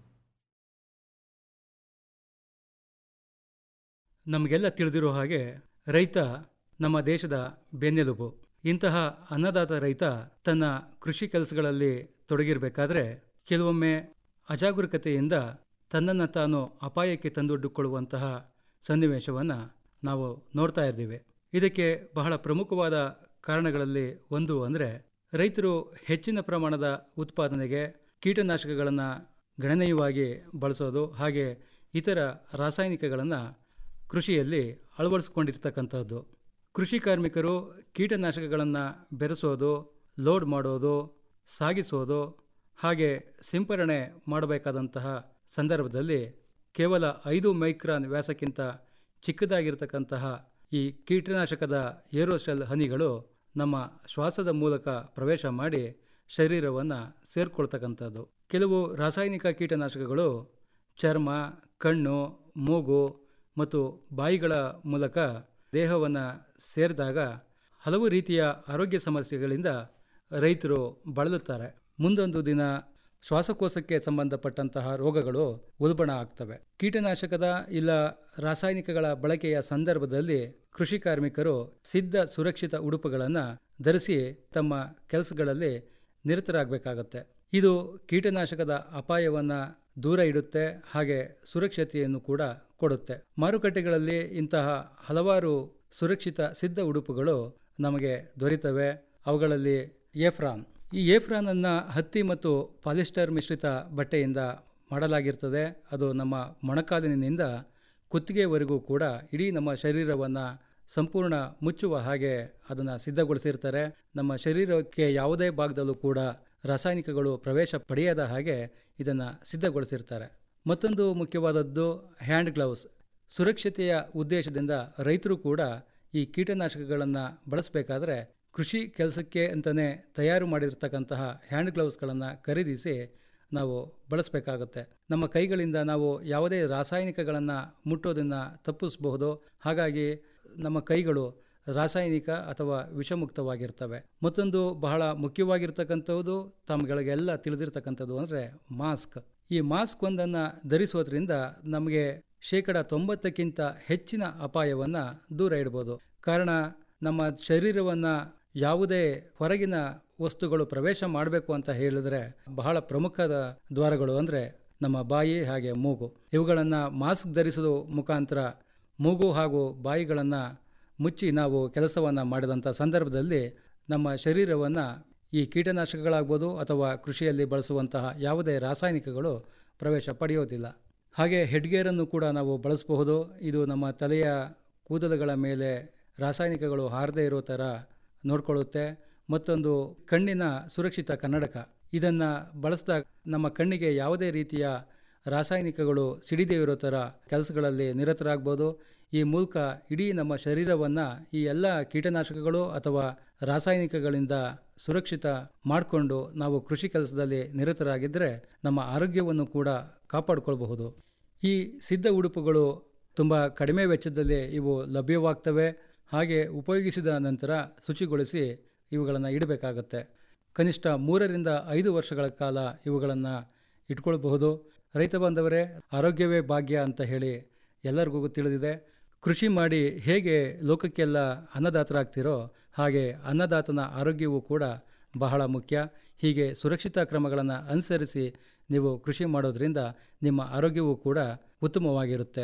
Speaker 2: ನಮಗೆಲ್ಲ ತಿಳಿದಿರೋ ಹಾಗೆ ರೈತ ನಮ್ಮ ದೇಶದ ಬೆನ್ನೆಲುಬು ಇಂತಹ ಅನ್ನದಾತ ರೈತ ತನ್ನ ಕೃಷಿ ಕೆಲಸಗಳಲ್ಲಿ ತೊಡಗಿರಬೇಕಾದ್ರೆ ಕೆಲವೊಮ್ಮೆ ಅಜಾಗರೂಕತೆಯಿಂದ ತನ್ನನ್ನು ತಾನು ಅಪಾಯಕ್ಕೆ ತಂದೊಡ್ಡಿಕೊಳ್ಳುವಂತಹ ಸನ್ನಿವೇಶವನ್ನು ನಾವು ನೋಡ್ತಾ ಇದ್ದೀವಿ ಇದಕ್ಕೆ ಬಹಳ ಪ್ರಮುಖವಾದ ಕಾರಣಗಳಲ್ಲಿ ಒಂದು ಅಂದರೆ ರೈತರು ಹೆಚ್ಚಿನ ಪ್ರಮಾಣದ ಉತ್ಪಾದನೆಗೆ ಕೀಟನಾಶಕಗಳನ್ನು ಗಣನೀಯವಾಗಿ ಬಳಸೋದು ಹಾಗೆ ಇತರ ರಾಸಾಯನಿಕಗಳನ್ನು ಕೃಷಿಯಲ್ಲಿ ಅಳವಡಿಸ್ಕೊಂಡಿರ್ತಕ್ಕಂಥದ್ದು ಕೃಷಿ ಕಾರ್ಮಿಕರು ಕೀಟನಾಶಕಗಳನ್ನು ಬೆರೆಸೋದು ಲೋಡ್ ಮಾಡೋದು ಸಾಗಿಸೋದು ಹಾಗೆ ಸಿಂಪರಣೆ ಮಾಡಬೇಕಾದಂತಹ ಸಂದರ್ಭದಲ್ಲಿ ಕೇವಲ ಐದು ಮೈಕ್ರಾನ್ ವ್ಯಾಸಕ್ಕಿಂತ ಚಿಕ್ಕದಾಗಿರ್ತಕ್ಕಂತಹ ಈ ಕೀಟನಾಶಕದ ಏರೋಸೆಲ್ ಹನಿಗಳು ನಮ್ಮ ಶ್ವಾಸದ ಮೂಲಕ ಪ್ರವೇಶ ಮಾಡಿ ಶರೀರವನ್ನು ಸೇರ್ಕೊಳ್ತಕ್ಕಂಥದ್ದು ಕೆಲವು ರಾಸಾಯನಿಕ ಕೀಟನಾಶಕಗಳು ಚರ್ಮ ಕಣ್ಣು ಮೂಗು ಮತ್ತು ಬಾಯಿಗಳ ಮೂಲಕ ದೇಹವನ್ನು ಸೇರಿದಾಗ ಹಲವು ರೀತಿಯ ಆರೋಗ್ಯ ಸಮಸ್ಯೆಗಳಿಂದ ರೈತರು ಬಳಲುತ್ತಾರೆ ಮುಂದೊಂದು ದಿನ ಶ್ವಾಸಕೋಶಕ್ಕೆ ಸಂಬಂಧಪಟ್ಟಂತಹ ರೋಗಗಳು ಉಲ್ಬಣ ಆಗ್ತವೆ ಕೀಟನಾಶಕದ ಇಲ್ಲ ರಾಸಾಯನಿಕಗಳ ಬಳಕೆಯ ಸಂದರ್ಭದಲ್ಲಿ ಕೃಷಿ ಕಾರ್ಮಿಕರು ಸಿದ್ಧ ಸುರಕ್ಷಿತ ಉಡುಪುಗಳನ್ನು ಧರಿಸಿ ತಮ್ಮ ಕೆಲಸಗಳಲ್ಲಿ ನಿರತರಾಗಬೇಕಾಗತ್ತೆ ಇದು ಕೀಟನಾಶಕದ ಅಪಾಯವನ್ನು ದೂರ ಇಡುತ್ತೆ ಹಾಗೆ ಸುರಕ್ಷತೆಯನ್ನು ಕೂಡ ಕೊಡುತ್ತೆ ಮಾರುಕಟ್ಟೆಗಳಲ್ಲಿ ಇಂತಹ ಹಲವಾರು ಸುರಕ್ಷಿತ ಸಿದ್ಧ ಉಡುಪುಗಳು ನಮಗೆ ದೊರೆತವೆ ಅವುಗಳಲ್ಲಿ ಏಫ್ರಾನ್ ಈ ಏಫ್ರಾನ್ ಅನ್ನ ಹತ್ತಿ ಮತ್ತು ಪಾಲಿಸ್ಟರ್ ಮಿಶ್ರಿತ ಬಟ್ಟೆಯಿಂದ ಮಾಡಲಾಗಿರ್ತದೆ ಅದು ನಮ್ಮ ಮೊಣಕಾಲಿನಿಂದ ಕುತ್ತಿಗೆವರೆಗೂ ಕೂಡ ಇಡೀ ನಮ್ಮ ಶರೀರವನ್ನು ಸಂಪೂರ್ಣ ಮುಚ್ಚುವ ಹಾಗೆ ಅದನ್ನು ಸಿದ್ಧಗೊಳಿಸಿರ್ತಾರೆ ನಮ್ಮ ಶರೀರಕ್ಕೆ ಯಾವುದೇ ಭಾಗದಲ್ಲೂ ಕೂಡ ರಾಸಾಯನಿಕಗಳು ಪ್ರವೇಶ ಪಡೆಯದ ಹಾಗೆ ಇದನ್ನು ಸಿದ್ಧಗೊಳಿಸಿರ್ತಾರೆ ಮತ್ತೊಂದು ಮುಖ್ಯವಾದದ್ದು ಹ್ಯಾಂಡ್ ಗ್ಲೌಸ್ ಸುರಕ್ಷತೆಯ ಉದ್ದೇಶದಿಂದ ರೈತರು ಕೂಡ ಈ ಕೀಟನಾಶಕಗಳನ್ನು ಬಳಸಬೇಕಾದ್ರೆ ಕೃಷಿ ಕೆಲಸಕ್ಕೆ ಅಂತಲೇ ತಯಾರು ಮಾಡಿರ್ತಕ್ಕಂತಹ ಹ್ಯಾಂಡ್ ಗ್ಲೌಸ್ಗಳನ್ನು ಖರೀದಿಸಿ ನಾವು ಬಳಸಬೇಕಾಗುತ್ತೆ ನಮ್ಮ ಕೈಗಳಿಂದ ನಾವು ಯಾವುದೇ ರಾಸಾಯನಿಕಗಳನ್ನು ಮುಟ್ಟೋದನ್ನು ತಪ್ಪಿಸಬಹುದು ಹಾಗಾಗಿ ನಮ್ಮ ಕೈಗಳು ರಾಸಾಯನಿಕ ಅಥವಾ ವಿಷಮುಕ್ತವಾಗಿರ್ತವೆ ಮತ್ತೊಂದು ಬಹಳ ಮುಖ್ಯವಾಗಿರ್ತಕ್ಕಂಥದ್ದು ತಮ್ಮಗಳಿಗೆಲ್ಲ ತಿಳಿದಿರ್ತಕ್ಕಂಥದ್ದು ಅಂದರೆ ಮಾಸ್ಕ್ ಈ ಮಾಸ್ಕ್ ಒಂದನ್ನು ಧರಿಸೋದ್ರಿಂದ ನಮಗೆ ಶೇಕಡ ತೊಂಬತ್ತಕ್ಕಿಂತ ಹೆಚ್ಚಿನ ಅಪಾಯವನ್ನು ದೂರ ಇಡ್ಬೋದು ಕಾರಣ ನಮ್ಮ ಶರೀರವನ್ನು ಯಾವುದೇ ಹೊರಗಿನ ವಸ್ತುಗಳು ಪ್ರವೇಶ ಮಾಡಬೇಕು ಅಂತ ಹೇಳಿದ್ರೆ ಬಹಳ ಪ್ರಮುಖದ ದ್ವಾರಗಳು ಅಂದರೆ ನಮ್ಮ ಬಾಯಿ ಹಾಗೆ ಮೂಗು ಇವುಗಳನ್ನು ಮಾಸ್ಕ್ ಧರಿಸೋದು ಮುಖಾಂತರ ಮೂಗು ಹಾಗೂ ಬಾಯಿಗಳನ್ನು ಮುಚ್ಚಿ ನಾವು ಕೆಲಸವನ್ನು ಮಾಡಿದಂಥ ಸಂದರ್ಭದಲ್ಲಿ ನಮ್ಮ ಶರೀರವನ್ನು ಈ ಕೀಟನಾಶಕಗಳಾಗ್ಬೋದು ಅಥವಾ ಕೃಷಿಯಲ್ಲಿ ಬಳಸುವಂತಹ ಯಾವುದೇ ರಾಸಾಯನಿಕಗಳು ಪ್ರವೇಶ ಪಡೆಯೋದಿಲ್ಲ ಹಾಗೆ ಹೆಡ್ಗೇರನ್ನು ಕೂಡ ನಾವು ಬಳಸಬಹುದು ಇದು ನಮ್ಮ ತಲೆಯ ಕೂದಲುಗಳ ಮೇಲೆ ರಾಸಾಯನಿಕಗಳು ಹಾರದೇ ಇರೋ ಥರ ನೋಡ್ಕೊಳ್ಳುತ್ತೆ ಮತ್ತೊಂದು ಕಣ್ಣಿನ ಸುರಕ್ಷಿತ ಕನ್ನಡಕ ಇದನ್ನು ಬಳಸಿದಾಗ ನಮ್ಮ ಕಣ್ಣಿಗೆ ಯಾವುದೇ ರೀತಿಯ ರಾಸಾಯನಿಕಗಳು ಸಿಡಿದೇ ಇರೋ ಥರ ಕೆಲಸಗಳಲ್ಲಿ ನಿರತರಾಗ್ಬೋದು ಈ ಮೂಲಕ ಇಡೀ ನಮ್ಮ ಶರೀರವನ್ನು ಈ ಎಲ್ಲ ಕೀಟನಾಶಕಗಳು ಅಥವಾ ರಾಸಾಯನಿಕಗಳಿಂದ ಸುರಕ್ಷಿತ ಮಾಡಿಕೊಂಡು ನಾವು ಕೃಷಿ ಕೆಲಸದಲ್ಲಿ ನಿರತರಾಗಿದ್ದರೆ ನಮ್ಮ ಆರೋಗ್ಯವನ್ನು ಕೂಡ ಕಾಪಾಡಿಕೊಳ್ಬಹುದು ಈ ಸಿದ್ಧ ಉಡುಪುಗಳು ತುಂಬ ಕಡಿಮೆ ವೆಚ್ಚದಲ್ಲಿ ಇವು ಲಭ್ಯವಾಗ್ತವೆ ಹಾಗೆ ಉಪಯೋಗಿಸಿದ ನಂತರ ಶುಚಿಗೊಳಿಸಿ ಇವುಗಳನ್ನು ಇಡಬೇಕಾಗತ್ತೆ ಕನಿಷ್ಠ ಮೂರರಿಂದ ಐದು ವರ್ಷಗಳ ಕಾಲ ಇವುಗಳನ್ನು ಇಟ್ಕೊಳ್ಬಹುದು ರೈತ ಬಾಂಧವರೇ ಆರೋಗ್ಯವೇ ಭಾಗ್ಯ ಅಂತ ಹೇಳಿ ಎಲ್ಲರಿಗೂ ತಿಳಿದಿದೆ ಕೃಷಿ ಮಾಡಿ ಹೇಗೆ ಲೋಕಕ್ಕೆಲ್ಲ ಅನ್ನದಾತರಾಗ್ತಿರೋ ಹಾಗೆ ಅನ್ನದಾತನ ಆರೋಗ್ಯವೂ ಕೂಡ ಬಹಳ ಮುಖ್ಯ ಹೀಗೆ ಸುರಕ್ಷಿತ ಕ್ರಮಗಳನ್ನು ಅನುಸರಿಸಿ ನೀವು ಕೃಷಿ ಮಾಡೋದ್ರಿಂದ ನಿಮ್ಮ ಆರೋಗ್ಯವೂ ಕೂಡ ಉತ್ತಮವಾಗಿರುತ್ತೆ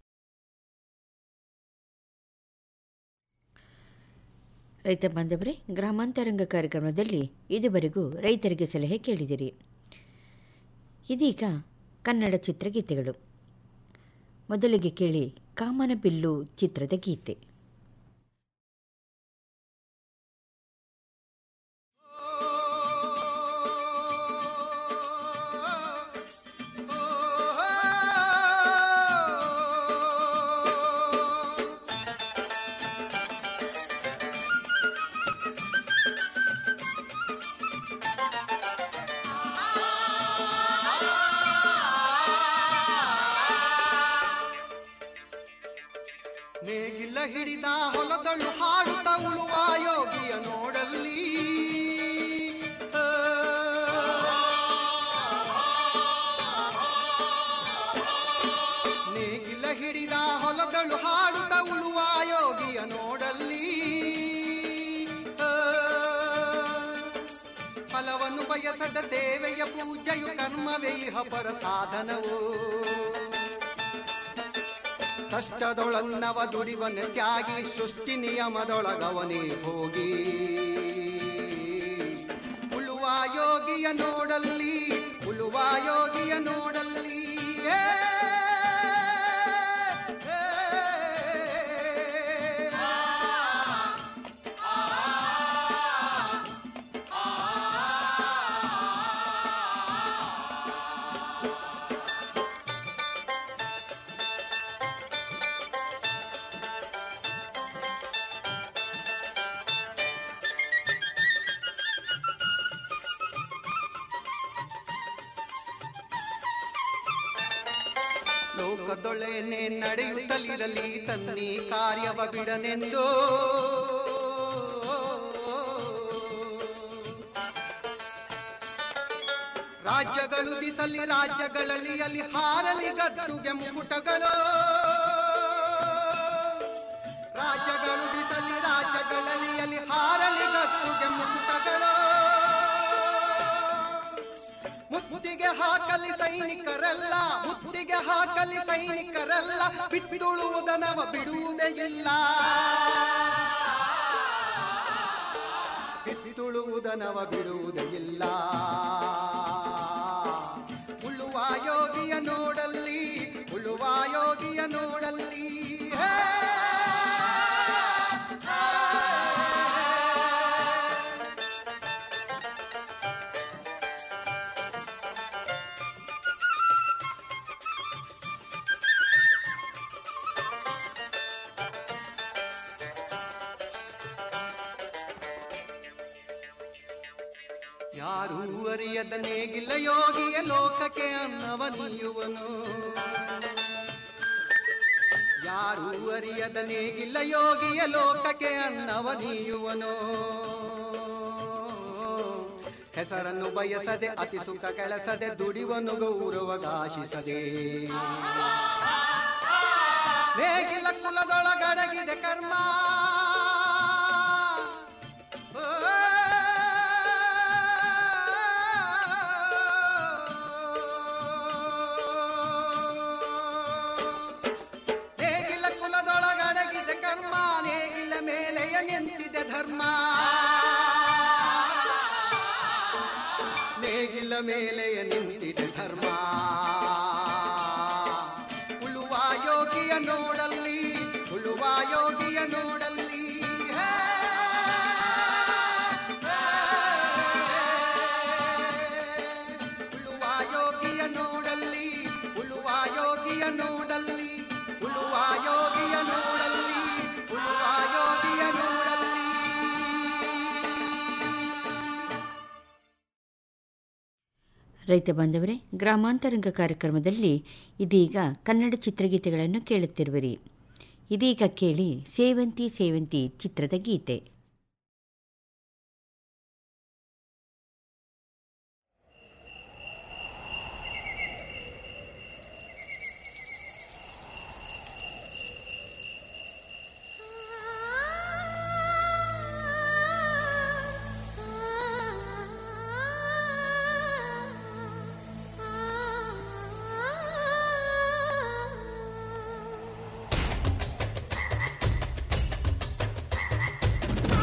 Speaker 1: ರೈತ ಬಾಂಧವರೇ ಗ್ರಾಮಾಂತರಂಗ ಕಾರ್ಯಕ್ರಮದಲ್ಲಿ ಇದುವರೆಗೂ ರೈತರಿಗೆ ಸಲಹೆ ಕೇಳಿದಿರಿ ಇದೀಗ ಕನ್ನಡ ಚಿತ್ರಗೀತೆಗಳು ಮೊದಲಿಗೆ ಕೇಳಿ ಕಾಮನಬಿಲ್ಲು ಚಿತ್ರದ ಗೀತೆ
Speaker 6: ಬಯಸದ ಸೇವೆಯ ಪೂಜೆಯು ಕರ್ಮವೇ ಇಹ ಪರ ಸಾಧನವು ಕಷ್ಟದೊಳನ್ನವ ದುಡಿವನ ತ್ಯಾಗಿ ಸೃಷ್ಟಿ ನಿಯಮದೊಳಗವನೇ ಹೋಗಿ ಉಳುವ ಯೋಗಿಯ ನೋಡಲ್ಲಿ ಉಳುವ ಯೋಗಿಯ ನೋಡಲ್ಲಿ ಏ, ಏ, ಲೋಕದೊಳೆನೆ ನಡೆಯುತ್ತಲಿರಲಿ ತನ್ನಿ ಕಾರ್ಯವ ಬಿಡನೆಂದು ರಾಜ್ಯಗಳು ದಿಸಲಿ ರಾಜ್ಯಗಳಲ್ಲಿ ಅಲ್ಲಿ ಹಾರಲಿ ಗದ್ದುಗೆ ಮುಕುಟಗಳು ರಾಜ್ಯಗಳು ದಿಸಲಿ ರಾಜ್ಯಗಳಲ್ಲಿ ಅಲ್ಲಿ ಹಾರಲಿ ಗದ್ದುಗೆ ಮುಕುಟಗಳು ಮುತ್ತಿಗೆ ಹಾಕಲಿ ಸೈನಿಕರಲ್ಲ ಮುತ್ತಿಗೆ ಹಾಕಲಿ ಸೈನಿಕರಲ್ಲ ಬಿತ್ತುಳುವುದನವ ಬಿಡುವುದೇ ಇಲ್ಲ ಬಿತ್ತುಳುವುದನವ ಬಿಡುವುದೇ ಇಲ್ಲ ಉಳುವ ಯೋಗಿಯ ನೋಡಲ್ಲಿ ಉಳುವ ಯೋಗಿಯ ನೋಡಲ್ಲಿ ಹೇ! ಯಾರೂ ಅರಿಯದ ನೇಗಿಲ್ಲ ಯೋಗಿಯ ಲೋಕಕ್ಕೆ ಅನ್ನವ ನೀಯುವನು ಯಾರೂ ಅರಿಯದ ನೇಗಿಲ್ಲ ಯೋಗಿಯ ಲೋಕಕ್ಕೆ ಅನ್ನವ ನೀಯುವನು ಹೆಸರನ್ನು ಬಯಸದೆ ಅತಿ ಸುಖ ಕೆಲಸದೆ ದುಡಿವನು ಗೌರವಗಾಶಿಸದೆ ನೇಗಿಲ ಕುಲದೊಳಗಡಗಿದೆ ಕರ್ಮ ನೇಗಿಲ ಕುಲದೊಳಗಡಗಿದೆ ಕರ್ಮ ನೇಗಿಲ ಮೇಲೆಯ ನಿಂತಿದೆ ಧರ್ಮ ನೇಗಿಲ ಮೇಲೆಯ ನಿಂತಿದೆ ಧರ್ಮ ಉಳುವ ಯೋಗಿಯ ನೋಡಲ್ಲಿ ಉಳುವ ಯೋಗಿಯ ನೋಡಲ್ಲಿ ಹೇ! ಉಳುವ ಯೋಗಿಯ ನೋಡಲ್ಲಿ ಉಳುವ ಯೋಗಿಯ ನೋಡಲ್ಲಿ ಉಳುವ ಯೋಗಿಯ ನೋಡಲ್ಲಿ ಉಳುವ ಯೋಗಿಯ ನೋಡಲ್ಲಿ
Speaker 1: ರೈತ ಬಾಂಧವರೇ ಗ್ರಾಮಾಂತರಂಗ ಕಾರ್ಯಕ್ರಮದಲ್ಲಿ ಇದೀಗ ಕನ್ನಡ ಚಿತ್ರಗೀತೆಗಳನ್ನು ಕೇಳುತ್ತಿರುವಿರಿ ಇದೀಗ ಕೇಳಿ ಸೇವಂತಿ ಸೇವಂತಿ ಚಿತ್ರದ ಗೀತೆ
Speaker 3: ಆ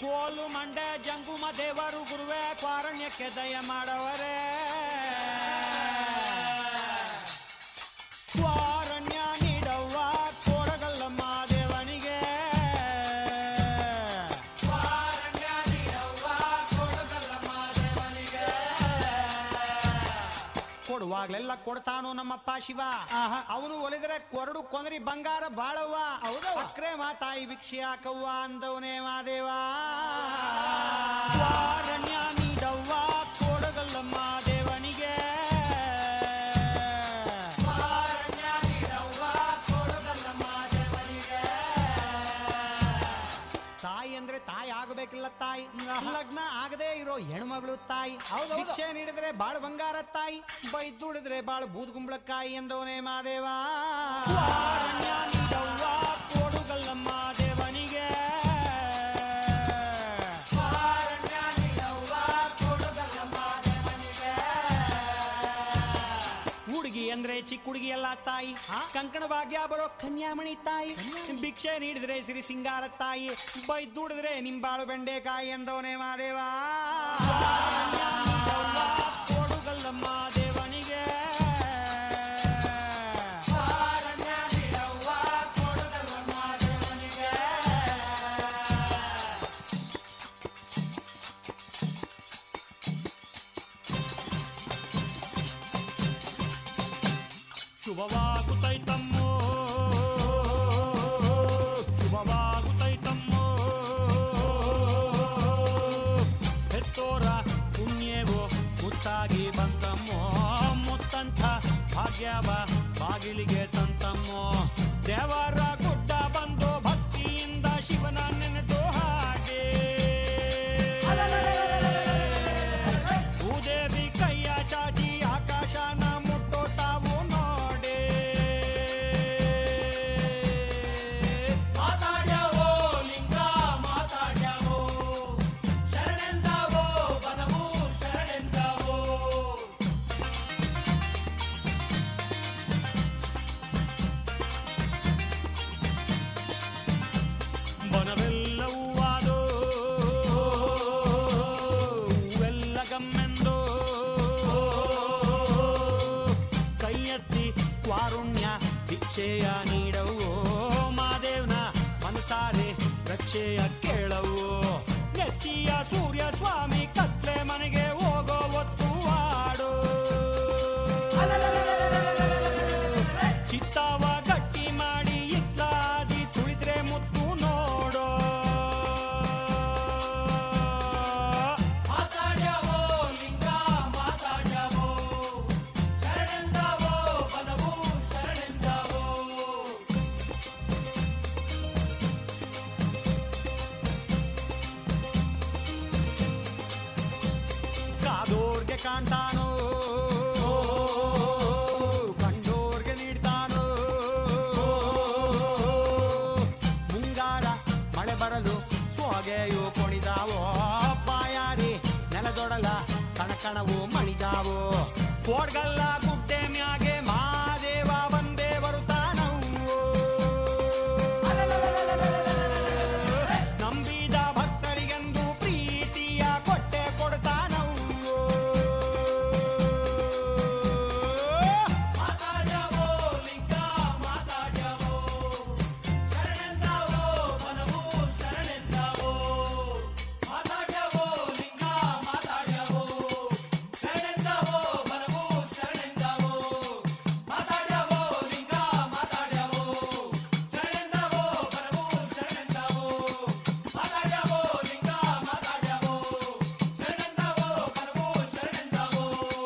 Speaker 7: ಕೋಲು ಮಂಡೆ ಜಂಗುಮ ದೇವರು ಗುರುವೆ ಕ್ವಾರಣ್ಯಕ್ಕೆ ದಯ ಮಾಡವರೇ ಕ್ವಾರಣ್ಯ ನೀಡವ್ವ ಕೋಡಗಲ್ಲಮ್ಮ ದೇವನಿಗೆ ಕ್ವಾರಣ್ಯ ನೀಡವ್ವ ಕೋಡಗಲ್ಲಮ್ಮ ದೇವನಿಗೆ ಕೊಡುವಾಗ್ಲೆಲ್ಲ ಕೊಡ್ತಾನು ನಮ್ಮಪ್ಪ ಶಿವ ಅವನು ಒಲಿದ್ರೆ ಕೊರಡು ಕೊಂದ್ರಿ ಬಂಗಾರ ಬಾಳವ್ವ ಅಕ್ರೆ ಮಾತಾಯಿ ಭಿಕ್ಷೆ ಹಾಕವ್ವ ಅಂದವನೇ ಮಾದೇವ ವಾರಣ್ಯ ನೀಡವ್ವ ಕೊಡಗಲ್ಲಮ್ಮ ದೇವನಿಗೆ ವಾರಣ್ಯ ನೀಡವ್ವ ಕೊಡಗಲ್ಲಮ್ಮ ದೇವನಿಗೆ ತಾಯಿ ಅಂದ್ರೆ ತಾಯಿ ಆಗಬೇಕಿಲ್ಲ ತಾಯಿ ಲಗ್ನ ಆಗದೆ ಇರೋ ಹೆಣ್ಮಗಳು ತಾಯಿ ಭಿಕ್ಷೆ ನೀಡಿದ್ರೆ ಬಾಳ ಬಂಗಾರ ತಾಯಿ ಬೈದುಡಿದ್ರೆ ಬಾಳ ಬೂದ್ ಗುಂಬಳಕಾಯಿ ಎಂದವನೇ ಮಾದೇವ ವಾರಣ್ಯ ನೀಡವ್ವ ಕೊಡುಗಲ್ಲಮ್ಮ ದೇವನಿಗೆ ವಾರಣ್ಯ ನೀಡವ್ವ ಕೊಡುಗಲ್ಲಮ್ಮ ದೇವನಿಗೆ ಹುಡುಗಿ ಅಂದ್ರೆ ಚಿಕ್ಕ ಹುಡುಗಿ ಎಲ್ಲ ತಾಯಿ ಕಂಕಣ ಭಾಗ್ಯ ಬರೋ ಕನ್ಯಾಮಣಿ ತಾಯಿ ಭಿಕ್ಷೆ ನೀಡಿದ್ರೆ ಸಿರಿ ಸಿಂಗಾರ ತಾಯಿ ಬೈದುಡಿದ್ರೆ ನಿಂಬಾಳು ಬೆಂಡೆಕಾಯಿ ಎಂದವನೇ ಮಾದೇವ ಕೊಡುಗಲ್ಲಮ್ಮ ದೇವನಿಗೆ ಕೊಡುಗಲ್ಲಮ್ಮ ದೇವನಿಗೆ ಶುಭವಾಗುತ್ತೈತಮ್ಮೋ ಶುಭವಾಗುತ್ತೈತಮ್ಮೋ ಹೆತ್ತೋರ ಪುಣ್ಯವೋ ಮುತ್ತಾಗಿ ಬಂತಮ್ಮೋ ಮುತ್ತಂಥ ಭಾಗ್ಯವ ಬಾಗಿಲಿಗೆ ತಂತಮ್ಮೋ ದೇವರ ಗುಡ್ಡ ಬಂದು ಭಕ್ತಿಯಿಂದ ಶಿವನ ನೆನೆದು ಹಾಗೆ ಭೂದೇವಿ ಕೈಯ ಚಾಚಿ ಆಕಾಶನ ಮುಟ್ಟೋ ತಾವು ನೋಡೆ ಮಾತಾಡ್ಯಾವೋ ಲಿಂಗ ಮಾತಾಡ್ಯಾವೋ ಶರಣೆಂದಾವೋ ಬನವು ಶರಣೆಂದಾವೋ ಬನವೆಲ್ಲವೂ ಆದೋ ಹೂವೆಲ್ಲ ಗಮ್ಮೆಂದೋ ಕೈ ಎತ್ತಿ ವಾರುಣ್ಯ ಭಿಕ್ಷೆಯ ನೀಡವು ಮಾದೇವ್ನ ಮನಸಾರೆ ರಕ್ಷೆಯ ಕೇಳವು ನೆತ್ತಿಯ ಸೂರ್ಯ ಸ್ವಾಮಿ ಕತ್ಲೆ ಮನೆಗೆ ಹೋಗೋ ಒತ್ತು ಆಡೋ ಚಿತ್ತಾವ ಗಟ್ಟಿ ಮಾಡಿ ಇತ್ಲಾದಿ ತುಳಿದ್ರೆ ಮುತ್ತು ನೋಡೋ ಮಾತಾಡ್ಯಾವೋ ಲಿಂಗ ಮಾತಾಡ್ಯಾವೋ ಶರಣೆಂದಾವೋ ಬನವು ಶರಣೆಂದಾವೋ ಕಾದೋರ್ಗೆ ಕಾಣ್ತಾನೋ ಕಂಡೋರ್ಗೆ ನೀಡ್ತಾನೋ ಮುಂಗಾರ ಮಳೆ ಬರಲು ಸೊಗೆಯು ಕೊಣಿದಾವೋ ಬಾಯಾರಿ ನೆಲದೊಡಲ ಕಣಕಣವು ಮಣಿದಾವೋ ಕೋಡ್ಗಲ್ಲ ಗುಡ್ಡೆ ಮ್ಯಾಗೆ ಮಾದೇವ ಬಂದೇ ಬರುತ್ತಾನವು ನಂಬಿದ ಭಕ್ತರಿಗೆಂದು ಪ್ರೀತಿಯ ಕೊಟ್ಟೆ ಕೊಡ್ತಾನವು ಮಾತಾಡ್ಯಾವೋ ಲಿಂಗ ಮಾತಾಡ್ಯಾವೋ ಶರಣೆಂದಾವೋ ಬನವು ಶರಣೆಂದಾವೋ ಮಾತಾಡ್ಯಾವೋ ಲಿಂಗ ಮಾತಾಡ್ಯಾವೋ ಶರಣೆಂದಾವೋ ಬನವು ಶರಣೆಂದಾವೋ ಮಾತಾಡ್ಯಾವೋ ಲಿಂಗ ಮಾತಾಡ್ಯಾವೋ ಶರಣೆಂದಾವೋ ಬನವು ಶರಣೆಂದಾವೋ ಮಾತಾಡ್ಯಾವೋ ಲಿಂಗ ಮಾತಾಡ್ಯಾವೋ ಶರಣೆಂದಾವೋ ಬನವು ಶರಣೆಂದಾವೋ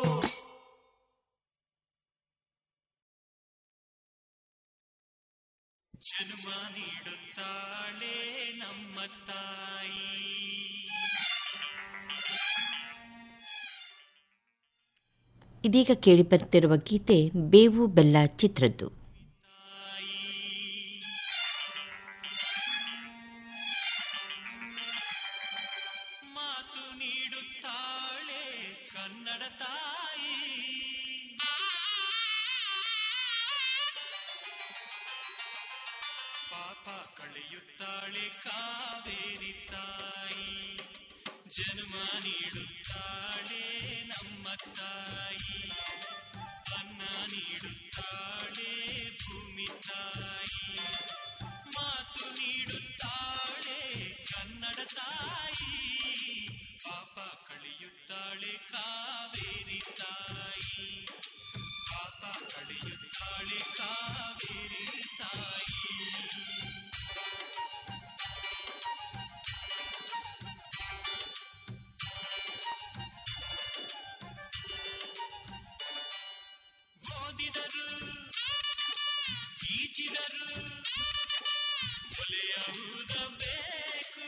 Speaker 7: ಜನ್ಮ ನೀಡುತ್ತಾಳೆ ನಮ್ಮ ತಾಯಿ
Speaker 1: ಇದೀಗ ಕೇಳಿಬರುತ್ತಿರುವ ಗೀತೆ ಬೇವು ಬೆಲ್ಲ ಚಿತ್ರದ್ದು
Speaker 7: ಮಾತು ನೀಡುತ್ತಾಳೆ ಕನ್ನಡ ತಾಯಿ
Speaker 8: ಪಾಪ ಕಳೆಯುತ್ತಾಳೆ ಕಾವೇರಿ ತಾಯಿ ಜನ್ಮ ನೀಡುತ್ತಾಳೆ ನಮ್ಮ ತಾಯಿ ಅನ್ನ ನೀಡುತ್ತಾಳೆ ಭೂಮಿ ತಾಯಿ ಮಾತು ನೀಡುತ್ತಾಳೆ ಕನ್ನಡ ತಾಯಿ ಪಾಪ ಕಳೆಯುತ್ತಾಳೆ ಕಾವೇರಿ ತಾಯಿ ಪಾಪ ಕಳೆಯುತ್ತಾಳೆ ಕಾವೇರಿ ತಾಯಿ ಓದಿದರು ಈಚಿದರು ಒಲೆಯ ಊದಬೇಕು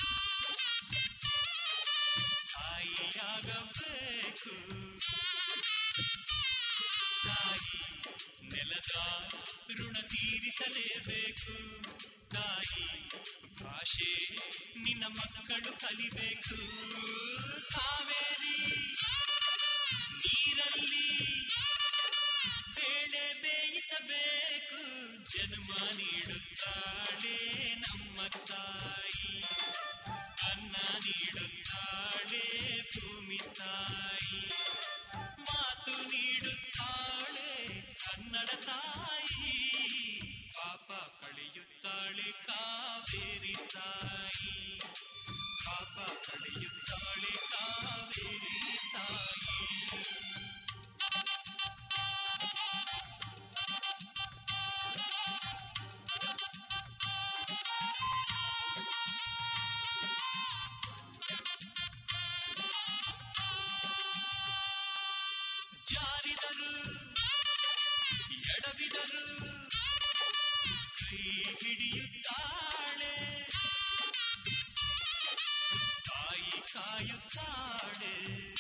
Speaker 8: ತಾಯಿಯಾಗಬೇಕು ತಾಯಿ ನೆಲದ ಋಣ ತೀರಿಸಲೇಬೇಕು ತಾಯಿ ಭಾಷೆ ನಿನ್ನ ಮಕ್ಕಳು ಕಲಿಬೇಕು ಕಾವೇರಿ ನೀರಲ್ಲಿ ಬೇಳೆ ಬೇಯಿಸಬೇಕು ಜನ್ಮ ನೀಡುತ್ತಾಳೆ ನಮ್ಮ ತಾಯಿ ಅನ್ನ ನೀಡುತ್ತಾಳೆ ಭೂಮಿ ತಾಯಿ ಮಾತು ನೀಡುತ್ತಾಳೆ ಕನ್ನಡ ತಾಯಿ ಪಾಪ ಕಳೆಯುತ್ತಾಳೆ ಕಾವೇರಿ ತಾಯಿ ಪಾಪ ಕಳೆಯುತ್ತಾಳೆ ಕಾವೇರಿ ತಾಯಿ ಜಾರಿದರು ಎಡವಿದರು ಕೈ ಹಿಡಿಯುತ್ತಾಳೆ ತಾಯಿ ಕಾಯುತ್ತಾಳೆ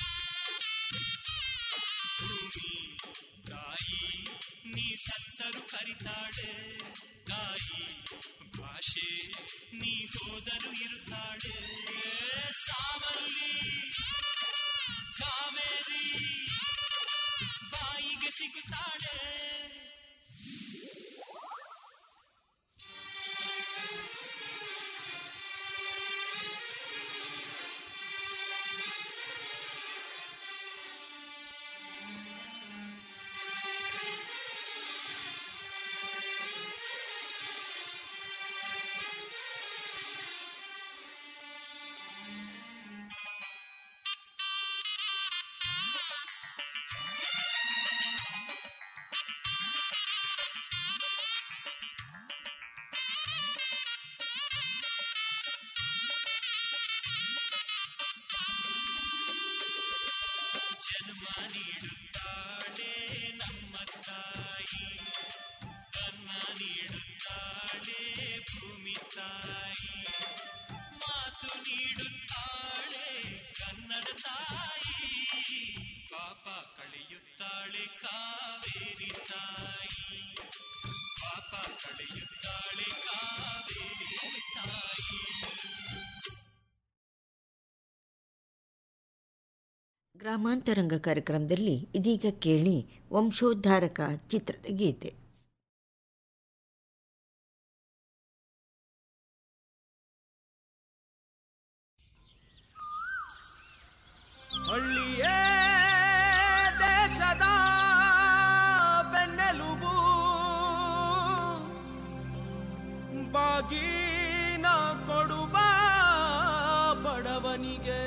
Speaker 8: ಭೂಮಿ ತಾಯಿ ನೀ ಸತ್ತರು ಕರಿತಾಳೆ ತಾಯಿ ಭಾಷೆ ನೀ ಹೋದರು ಇರುತ್ತಾಳೆ ಸಾವಲ್ಲಿ ಕಾವೇರಿ ಬಾಯಿಗೆ ಸಿಗುತ್ತಾಳೆ ಜನ್ಮ ನೀಡುತ್ತಾಳೆ ನಮ್ಮ ತಾಯಿ ಅನ್ನ ನೀಡುತ್ತಾಳೆ ಭೂಮಿ ತಾಯಿ ಮಾತು ನೀಡುತ್ತಾಳೆ ಕನ್ನಡ ತಾಯಿ ಪಾಪ ಕಳೆಯುತ್ತಾಳೆ ಕಾವೇರಿ ತಾಯಿ ಪಾಪ ಕಳೆಯುತ್ತಾಳೆ ಕಾವೇರಿ ತಾಯಿ
Speaker 1: ಗ್ರಾಮಾಂತರಂಗ ಕಾರ್ಯಕ್ರಮದಲ್ಲಿ ಇದೀಗ ಕೇಳಿ ವಂಶೋದ್ಧಾರಕ ಚಿತ್ರದ ಗೀತೆ
Speaker 4: ಹಳ್ಳಿಯೇ ದೇಶದ ಬೆನ್ನೆಲುಬು ಬಾಗಿನ ಕೊಡುವ ಬಡವನಿಗೆ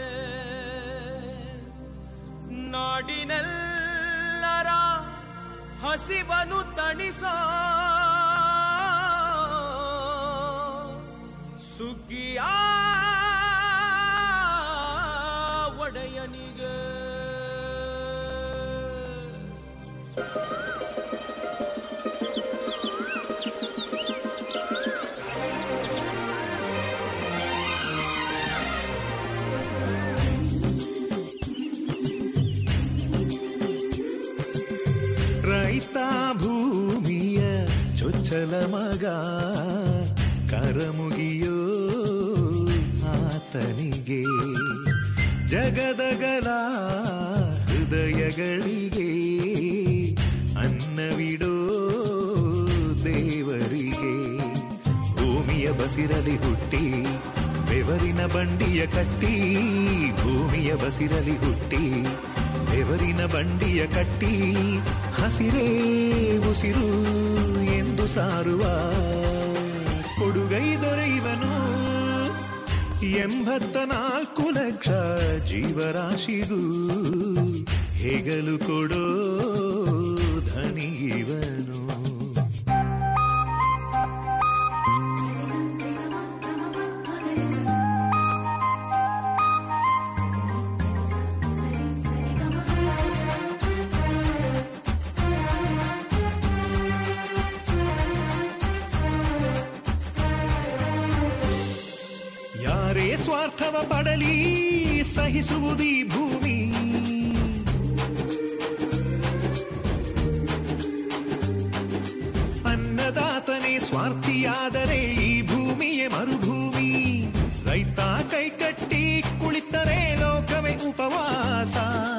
Speaker 4: ನಾಡಿನೆಲ್ಲರ ಹಸಿವನು ತಣಿಸೋ ಸುಗ್ಗಿಯ ಒಡೆಯನಿಗೆ
Speaker 9: ರೈತ ಭೂಮಿಯ ಚೊಚ್ಚಲ ಮಗ ಕರಮುಗಿಯೋ ಆತನಿಗೆ ಜಗದಗಲ ಹೃದಯಗಳಿಗೆ ಅನ್ನವಿಡೋ ದೇವರಿಗೆ ಬಸಿರಲಿ ಹುಟ್ಟಿ ಬೆವರಿನ ಬಂಡಿಯ ಕಟ್ಟಿ ಭೂಮಿಯ ಬಸಿರಲಿ ಹುಟ್ಟಿ ಬೆವರಿನ ಬಂಡಿಯ ಕಟ್ಟಿ ಹಸಿರೇ ಉಸಿರು ಎಂದು ಸಾರುವ ಕೊಡುಗೈ ದೊರೆಯುವನು ಎಂಬತ್ತ ನಾಲ್ಕು ಲಕ್ಷ ಜೀವರಾಶಿಗೂ ಹೆಗಲು ಕೊಡೋ ಧನಿಗಿವನು ಯಾರೇ ಸ್ವಾರ್ಥವ ಪಡಲಿ ಸಹಿಸುವುದೀ ಭೂಮಿ ಅನ್ನದಾತನೇ ಸ್ವಾರ್ಥಿಯಾದರೆ ಈ ಭೂಮಿಯೇ ಮರುಭೂಮಿ ರೈತ ಕೈಕಟ್ಟಿ ಕುಳಿತರೆ ಲೋಕವೇ ಉಪವಾಸ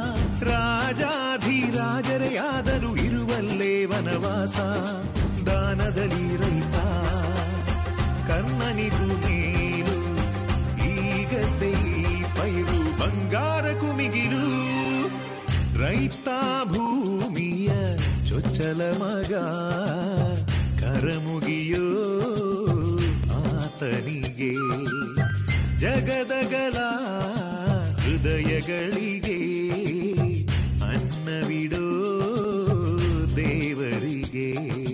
Speaker 9: ರಾಜಾಧಿರಾಜರೇ ಆದರೂ ಇರುವಲ್ಲೇ ವನವಾಸ ದಾನದಲ್ಲಿ ರೈತ ಕರ್ಣನಿಗೂ ಮೇಲು ಈಗದ್ದೇ ಪೈರು ಬಂಗಾರ ಕುಮಿಗಿಲು ರೈತ ಭೂಮಿಯ ಚೊಚ್ಚಲ ಮಗ ಕರಮುಗಿಯೋ ಆತನಿಗೆ ಜಗದಗಲ ಹೃದಯಗಳಿಗೆ ಅನ್ನವಿಡೋ ದೇವರಿಗೆ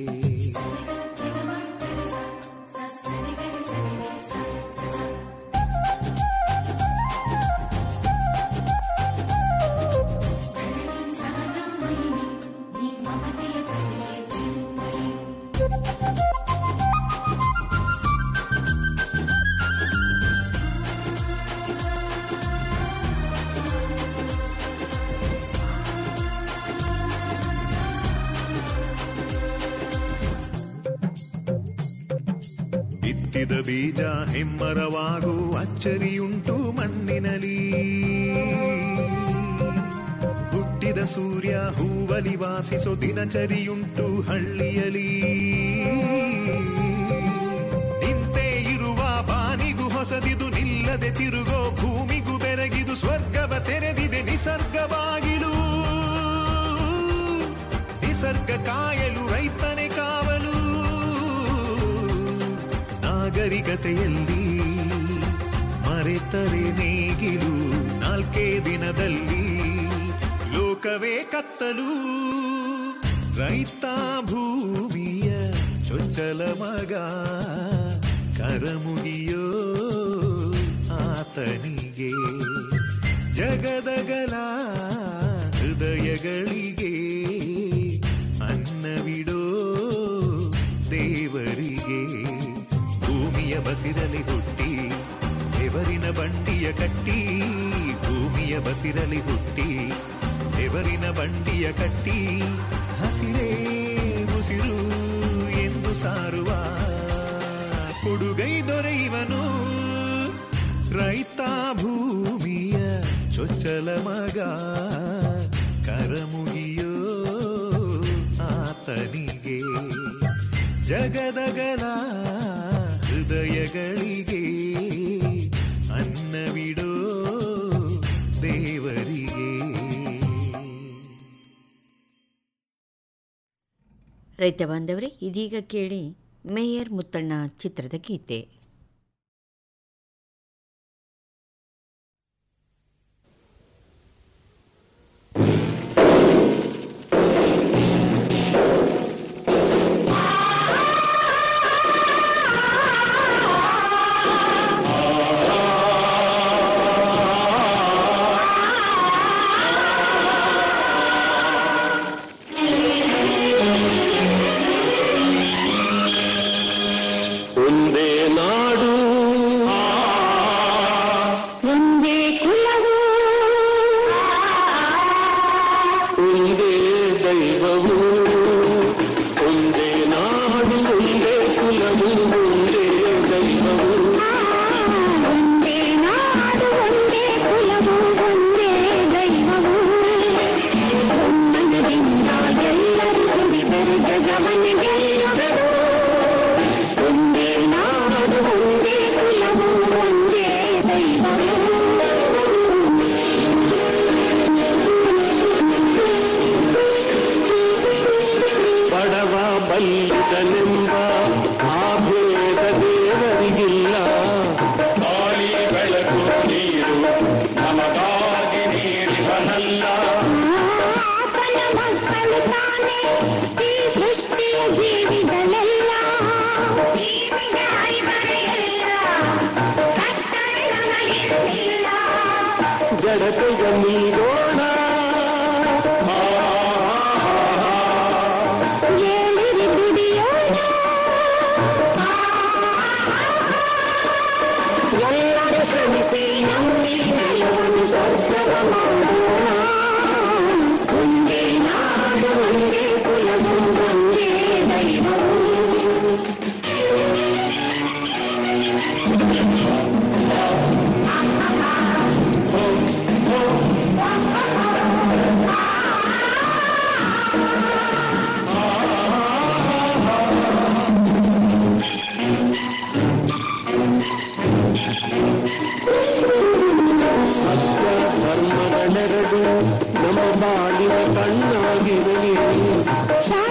Speaker 9: ಬಿತ್ತಿದ ಬೀಜ ಹೆಮ್ಮರವಾಗು ಅಚ್ಚರಿಯುಂಟು ಮಣ್ಣಿನಲಿ ಹುಟ್ಟಿದ ಸೂರ್ಯ ಹೂವಲಿ ವಾಸಿಸೋ ದಿನಚರಿಯುಂಟು ಹಳ್ಳಿಯಲಿ ನಿಂತೇ ಇರುವ ಬಾನಿಗೂ ಹೊಸದಿದು ನಿಲ್ಲದೆ ತಿರುಗೋ ಭೂಮಿಗೂ ಬೆರಗಿದು ಸ್ವರ್ಗವ ತೆರೆದಿದೆ ನಿಸರ್ಗವಾಗಿಳು ನಿಸರ್ಗ ಕಾಯಲು ರೈತನೇ ಕಾವಲು ನಾಗರಿಕತೆಯಲ್ಲಿ ಮರೆತರೆ ನೇಗಿಲು ನಾಲ್ಕೇ ದಿನದಲ್ಲಿ ಲೋಕವೇ ಕತ್ತಲು ರೈತ ಭೂಮಿಯ ಚೊಚ್ಚಲ ಮಗ ಕರಮುಗಿಯೋ ಆತನಿಗೆ ಜಗದಗಲ ಹೃದಯಗಳಿಗೆ ಅನ್ನವಿಡೋ ದೇವರಿಗೆ ಭೂಮಿಯ ಬಸಿರಲಿ ಹುಟ್ಟಿ ಬೆವರಿನ ಬಂಡಿಯ ಕಟ್ಟಿ ಭೂಮಿಯ ಬಸಿರಲಿ ಹುಟ್ಟಿ ಬೆವರಿನ ಬಂಡಿಯ ಕಟ್ಟಿ ಹಸಿರೇ ಉಸಿರು ಎಂದು ಸಾರುವ ಕೊಡುಗೈ ದೊರೆಯುವನು ರೈತ ಭೂಮಿಯ ಚೊಚ್ಚಲ ಮಗ ಕರಮುಗಿಯೋ ಆತನಿಗೆ ಜಗದಗಲ ಹೃದಯಗಳಿಗೆ ಅನ್ನವಿಡೋ ದೇವರಿಗೆ
Speaker 1: ರೈತ ಬಾಂಧವರೇ ಇದೀಗ ಕೇಳಿ ಮೇಯರ್ ಮುತ್ತಣ್ಣ ಚಿತ್ರದ ಗೀತೆ
Speaker 3: ಒಂದೇ ನಾಡು ಒಂದೇ ಕುಲವು ಒಂದೇ ದೈವವು ಒಂದೇ ನಾಡು ಒಂದೇ ಕುಲವು ಒಂದೇ ದೈವವು ಒಂದೇ ನಾಡು ಒಂದೇ ಕುಲವು ಒಂದೇ ದೈವವು ಮನದಿಂದ ಎಲ್ಲರೂ ಕುಡಿದರು ಜಗವನ್ನೇ ಗೆಲ್ಲುವರು ಒಂದೇ ನಾಡು ಒಂದೇ ಬಲ್ಲಿದನೆ